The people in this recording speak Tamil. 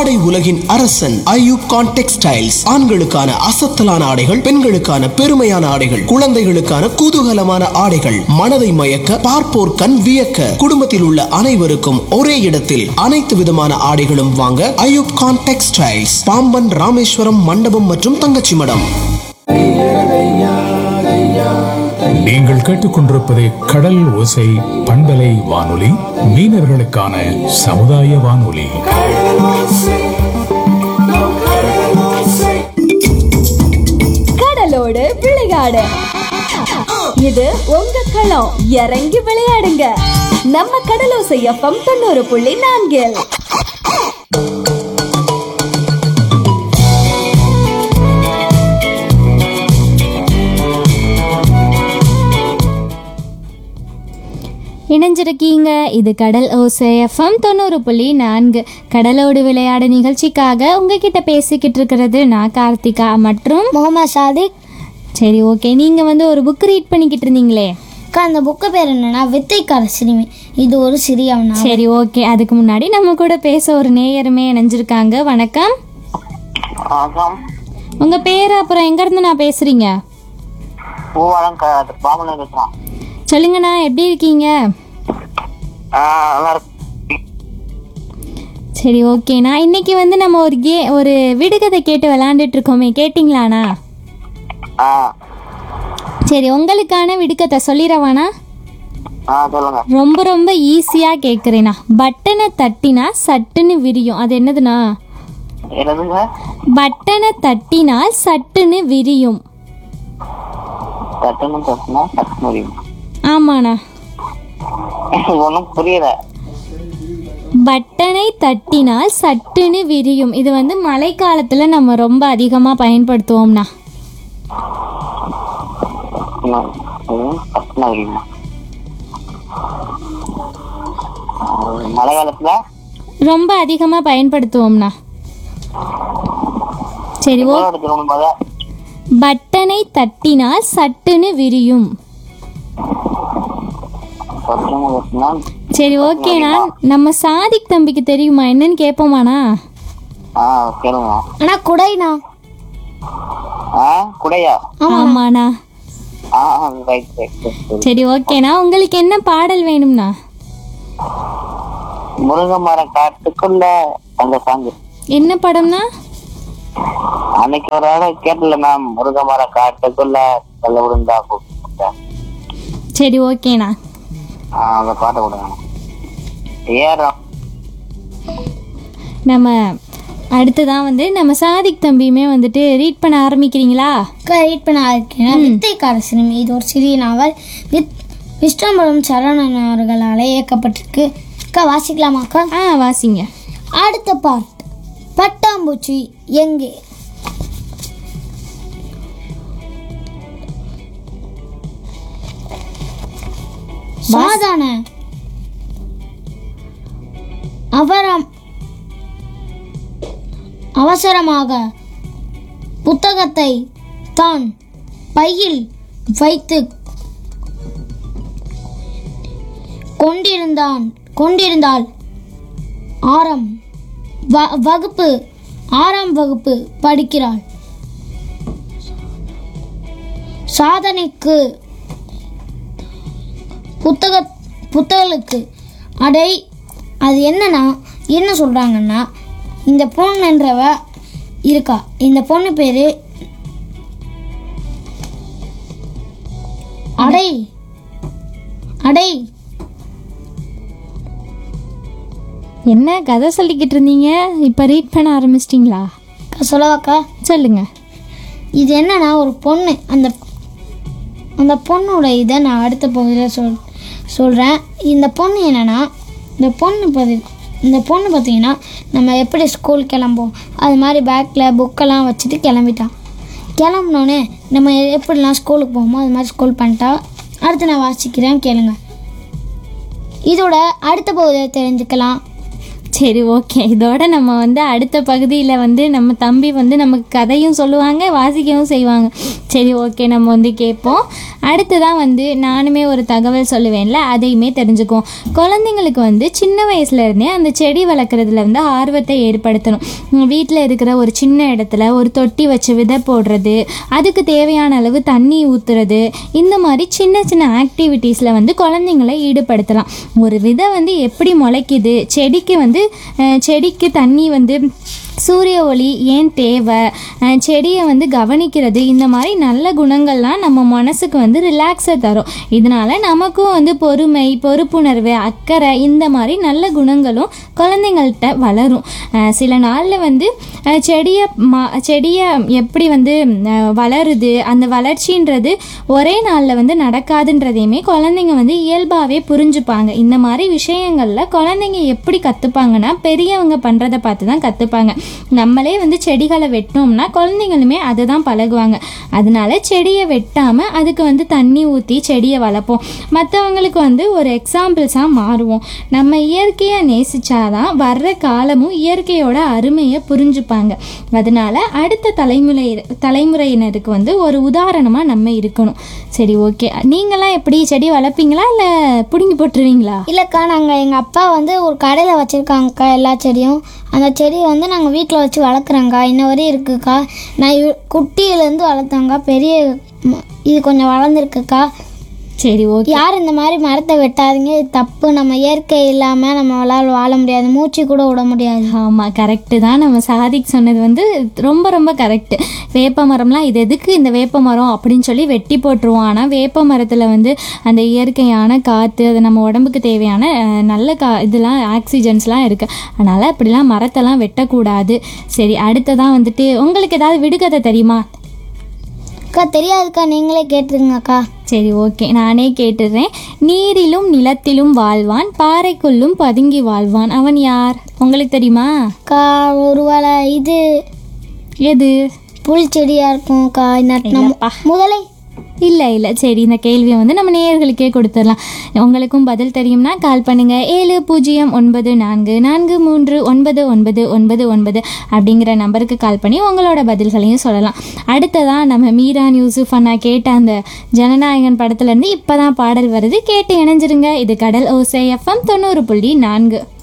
ஆடை உலகின் அரசன் ஐயூப் கான் டெக்ஸ்டைல்ஸ் ஆண்களுக்கான அசத்தலான ஆடைகள் பெண்களுக்கான பெருமையான ஆடைகள் குழந்தைகளுக்கான குதூகலமான ஆடைகள் மனதை மயக்க பார்ப்போர் கண் வியக்க குடும்பத்தில் உள்ள அனைவருக்கும் ஒரே இடத்தில் அனைத்து விதமான ஆடைகளும் வாங்க ஐயூப் கான் டெக்ஸ்டைல்ஸ் பாம்பன் ராமேஸ்வரம் மண்டபம் மற்றும் தங்கச்சி மடம் நீங்கள் கேட்டுக்கொண்டிருப்பது கடல் ஓசை பண்பலை வானொலி மீனவர்களுக்கான சமுதாய வானொலி கடலோடு விளையாடு இது உங்க களம் இறங்கி விளையாடுங்க நம்ம கடலோசை எஃப்எம் தொண்ணூறு புள்ளி நான்கில் இணைஞ்சிருக்கீங்க இது கடல் ஓசை எஃப்எம் தொண்ணூறு புள்ளி நான்கு கடலோடு விளையாடு நிகழ்ச்சிக்காக உங்ககிட்ட பேசிக்கிட்டு இருக்கிறது நான் கார்த்திகா மற்றும் முகமது சாதிக் சரி ஓகே நீங்கள் வந்து ஒரு புக் ரீட் பண்ணிக்கிட்டு இருந்தீங்களே அக்கா அந்த புக்கு பேர் என்னன்னா வித்தைக்கார சிறுமி இது ஒரு சிறிய நாவல். சரி ஓகே அதுக்கு முன்னாடி நம்ம கூட பேச ஒரு நேயருமே இணைஞ்சிருக்காங்க வணக்கம் வணக்கம் உங்கள் பேர் அப்புறம் எங்கேருந்து நான் பேசுகிறீங்க பூவாலம் க- பாமனை பேசுறான் சொல்லுங்கண்ணா எப்படி இருக்கீங்க ஆஹ் நல்லா இருக்கு சரி ஓகேண்ணா இன்னைக்கு வந்து நம்ம ஒரு கே ஒரு விடுகதை கேட்டு விளாண்டுட்டு இருக்கோமே கேட்டிங்களாண்ணா ஆஹ் சரி உங்களுக்கான விடுகதை சொல்லிடவாண்ணா ஆஹ் சொல்லுங்க ரொம்ப ரொம்ப ஈஸியாக கேட்குறேண்ணா பட்டனை தட்டினா சட்டுன்னு விரியும் அது என்னதுண்ணா என்னதுங்க பட்டனை தட்டினால் சட்டுன்னு விரியும் தட்டுன்னு தட்டுனா தட்டு முடியும் ஆமாண்ணா ஒன்றும் புரியல பட்டனை தட்டினால் சட்டுன்னு விரியும் இது வந்து மழைக்காலத்தில் நம்ம ரொம்ப அதிகமாக பயன்படுத்துவோம்ண்ணா இன்னும் அதுவும் தட்டுனா முடியுமா ஆஹ் மழை காலத்துல ரொம்ப அதிகமாக பயன்படுத்துவோம்ண்ணா சரி ஓ எடுத்துக்கணும் போத பட்டனை தட்டினால் சட்டுன்னு விரியும் தட்டுன்னு தட்டுனா சரி ஓகேண்ணா நம்ம சாதிக் தம்பிக்கு தெரியுமா என்னன்னு கேட்போமாண்ணா ஆஹ் கேளுங்க ஆனா குடைனா ஆஹ் குடையா ஆமாண்ணா ஆஹ் ரைட் ரைட் சரி ஓகேண்ணா உங்களுக்கு என்ன பாடல் வேணும்ண்ணா முருங்கை மரம் காட்டுக்குள்ள அந்த சாங்கு என்ன படம்னா அன்னைக்கு ஒரு ஆள் கேட்டல மேம் முருங்கை மரம் காட்டுக்குள்ள கல்ல விழுந்தா கூப்பிட்டு சரி ஓகேண்ணா ஆஹ் அந்த பாட்டை கொடுங்க ஏறம் நம்ம அடுத்ததான் வந்து நம்ம சாதிக் தம்பியுமே வந்துட்டு ரீட் பண்ண ஆரம்பிக்கிறீங்களா அக்கா ரீட் பண்ண இருக்கேன் வித்தைக்கார சிறுமி இது ஒரு சிறிய நாவல் வித் விஷ்ணுபுரம் சரவணன் அவர்களால் இயக்கப்பட்டிருக்கு அக்கா வாசிக்கலாமா அக்கா ஆ வாசிங்க அடுத்த பார்ட் பட்டாம்பூச்சி எங்கே சாதாரண அவரம் அவசரமாக புத்தகத்தை தான் பையில் வைத்து கொண்டிருந்தான் கொண்டிருந்தால் ஆரம் வ- வகுப்பு ஆறாம் வகுப்பு படிக்கிறாள் சாதனைக்கு புத்தக புத்தகங்களுக்கு அடை அது என்னன்னா என்ன சொல்கிறாங்கன்னா இந்த பொண்ணுன்றவ இருக்கா இந்த பொண்ணு பேர் அடை அடை என்ன கதை சொல்லிக்கிட்டு இருந்தீங்க இப்போ ரீட் பண்ண ஆரம்பிச்சிட்டிங்களா சொல்லவாக்கா சொல்லுங்க இது என்னன்னா ஒரு பொண்ணு அந்த அந்த பொண்ணோட இதை நான் அடுத்த பகுதியில் சொல் சொல்கிறேன் இந்த பொண்ணு என்னன்னா இந்த பொண்ணு பதி இந்த பொண்ணு பார்த்தீங்கன்னா நம்ம எப்படி ஸ்கூல் கிளம்போம் அது மாதிரி பேக்கில் புக்கெல்லாம் வச்சுட்டு கிளம்பிட்டான் கிளம்புனோடனே நம்ம எப்படிலாம் ஸ்கூலுக்கு போவோமோ அது மாதிரி ஸ்கூல் பண்ணிட்டா அடுத்து நான் வாசிக்கிறேன் கேளுங்க இதோட அடுத்த பகுதியை தெரிஞ்சுக்கலாம் சரி ஓகே இதோட நம்ம வந்து அடுத்த பகுதியில் வந்து நம்ம தம்பி வந்து நமக்கு கதையும் சொல்லுவாங்க வாசிக்கவும் செய்வாங்க சரி ஓகே நம்ம வந்து கேட்போம் அடுத்ததான் வந்து நானுமே ஒரு தகவல் சொல்லுவேன்ல அதையுமே தெரிஞ்சுக்குவோம் குழந்தைங்களுக்கு வந்து சின்ன வயசுல இருந்தே அந்த செடி வளர்க்குறதுல வந்து ஆர்வத்தை ஏற்படுத்தணும் வீட்டில் இருக்கிற ஒரு சின்ன இடத்துல ஒரு தொட்டி வச்சு விதை போடுறது அதுக்கு தேவையான அளவு தண்ணி ஊற்றுறது இந்த மாதிரி சின்ன சின்ன ஆக்டிவிட்டீஸில் வந்து குழந்தைங்களை ஈடுபடுத்தலாம் ஒரு விதை வந்து எப்படி முளைக்குது செடிக்கு வந்து அஹ், செடிக்கு தண்ணி வந்து சூரிய ஒளி ஏன் தேவை அஹ், செடியை வந்து கவனிக்கிறது இந்த மாதிரி நல்ல குணங்கள்லாம் நம்ம மனசுக்கு வந்து ரிலாக்ஸை தரும் இதனால நமக்கும் வந்து பொறுமை பொறுப்புணர்வு அக்கறை இந்த மாதிரி நல்ல குணங்களும் குழந்தைங்கள்ட்ட வளரும் அஹ், சில நாளில் வந்து அஹ், செடியை மா செடியை எப்படி வந்து அஹ், வளருது அந்த வளர்ச்சின்றது ஒரே நாளில் வந்து நடக்காதுன்றதையுமே குழந்தைங்க வந்து இயல்பாகவே புரிஞ்சுப்பாங்க இந்த மாதிரி விஷயங்களில் குழந்தைங்க எப்படி கற்றுப்பாங்கன்னா பெரியவங்க பண்ணுறதை பார்த்து தான் கற்றுப்பாங்க நம்மளே வந்து செடிகளை வெட்டினோம்னா குழந்தைங்களுமே அதை தான் பழகுவாங்க அதனால செடியை வெட்டாமல் அதுக்கு வந்து தண்ணி ஊற்றி செடியை வளர்ப்போம் மற்றவங்களுக்கு வந்து ஒரு எக்ஸாம்பிள்ஸாக மாறுவோம் நம்ம இயற்கையை நேசிச்சாதான் வர்ற காலமும் இயற்கையோட அருமையை புரிஞ்சுப்பாங்க அதனால அடுத்த தலைமுறை தலைமுறையினருக்கு வந்து ஒரு உதாரணமாக நம்ம இருக்கணும் சரி ஓகே நீங்களாம் எப்படி செடி வளர்ப்பீங்களா இல்லை பிடுங்கி போட்டுருவீங்களா இல்லைக்கா நாங்கள் எங்கள் அப்பா வந்து ஒரு கடையில் வச்சுருக்காங்கக்கா எல்லா செடியும் அந்த செடியை வந்து நாங்கள் வீட்டில் வச்சு வளர்க்குறோங்க்கா இன்ன வரையும் இருக்குக்கா நான் இவ்- குட்டியிலேருந்து வளர்த்தேங்க்கா பெரிய ம- இது கொஞ்சம் வளர்ந்துருக்குக்கா சரி ஓகே யார் இந்த மாதிரி மரத்தை வெட்டாதீங்க இது தப்பு நம்ம இயற்கை இல்லாமல் நம்மளால் வாழ முடியாது மூச்சு கூட விட முடியாது ஆமாம் கரெக்டு தான் நம்ம சாதிக் சொன்னது வந்து ரொம்ப ரொம்ப கரெக்டு வேப்ப மரம்லாம் இது எதுக்கு இந்த வேப்ப மரம் அப்படின்னு சொல்லி வெட்டி போட்டுருவோம் ஆனால் வேப்ப மரத்தில் வந்து அந்த இயற்கையான காற்று அது நம்ம உடம்புக்கு தேவையான அஹ், நல்ல கா இதெல்லாம் ஆக்சிஜன்ஸ்லாம் இருக்குது அதனால் அப்படிலாம் மரத்தெல்லாம் வெட்டக்கூடாது சரி அடுத்ததான் வந்துட்டு உங்களுக்கு ஏதாவது விடுகதை தெரியுமா அக்கா தெரியாதுக்கா நீங்களே கேட்டுருங்கக்கா சரி ஓகே நானே கேட்டுடுறேன் நீரிலும் நிலத்திலும் வாழ்வான் பாறைக்குள்ளும் பதுங்கி வாழ்வான் அவன் யார் உங்களுக்கு தெரியுமா அக்கா ஒருவேளை இது எது புல் செடியாக இருக்கும்க்கா நட் நம்ம இல்லப்பா. முதலை இல்லை இல்லை சரி இந்த கேள்வியை வந்து நம்ம நேயர்களுக்கே கொடுத்துடலாம் உங்களுக்கும் பதில் தெரியும்னா கால் பண்ணுங்க ஏழு பூஜ்ஜியம் ஒன்பது நான்கு நான்கு மூன்று ஒன்பது ஒன்பது ஒன்பது ஒன்பது அப்படிங்கிற நம்பருக்கு கால் பண்ணி உங்களோட பதில்களையும் சொல்லலாம் அடுத்ததான் நம்ம மீரான் யூசுஃப் அண்ணா கேட்ட அந்த ஜனநாயகன் படத்துலேருந்து இப்போ தான் பாடல் வருது கேட்டு இணைஞ்சிருங்க இது கடல் ஓசை எஃப்எம் தொண்ணூறு புள்ளி நான்கு